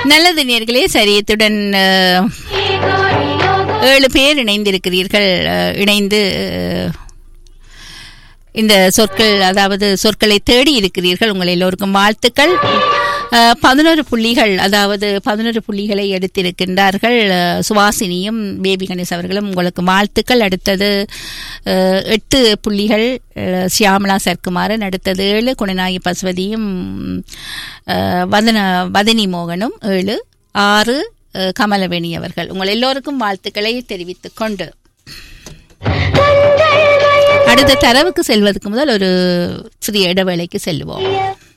நல்லது நேர்களே சரியத்துடன் அஹ், ஏழு பேர் இணைந்திருக்கிறீர்கள் அஹ், இணைந்து அஹ், இந்த சொற்கள் அதாவது சொற்களை தேடி இருக்கிறீர்கள் உங்கள் எல்லோருக்கும் வாழ்த்துக்கள் அஹ், பதினோரு புள்ளிகள் அதாவது பதினோரு புள்ளிகளை எடுத்திருக்கின்றார்கள் அஹ், சுவாசினியும் பேபி கணேஷ் அவர்களும் உங்களுக்கு வாழ்த்துக்கள் அடுத்தது அஹ், எட்டு புள்ளிகள் அஹ், சியாமலா சர்க்குமாரன் அடுத்தது ஏழு குணநாயகி பசுவதியும் அஹ், வதன வதனி மோகனும் ஏழு ஆறு அஹ், கமலவேணி அவர்கள் உங்கள் எல்லோருக்கும் வாழ்த்துக்களை தெரிவித்துக் கொண்டு அடுத்த தரவுக்கு செல்வதற்கு முதல் ஒரு சிறிய இடைவேளைக்கு செல்வோம்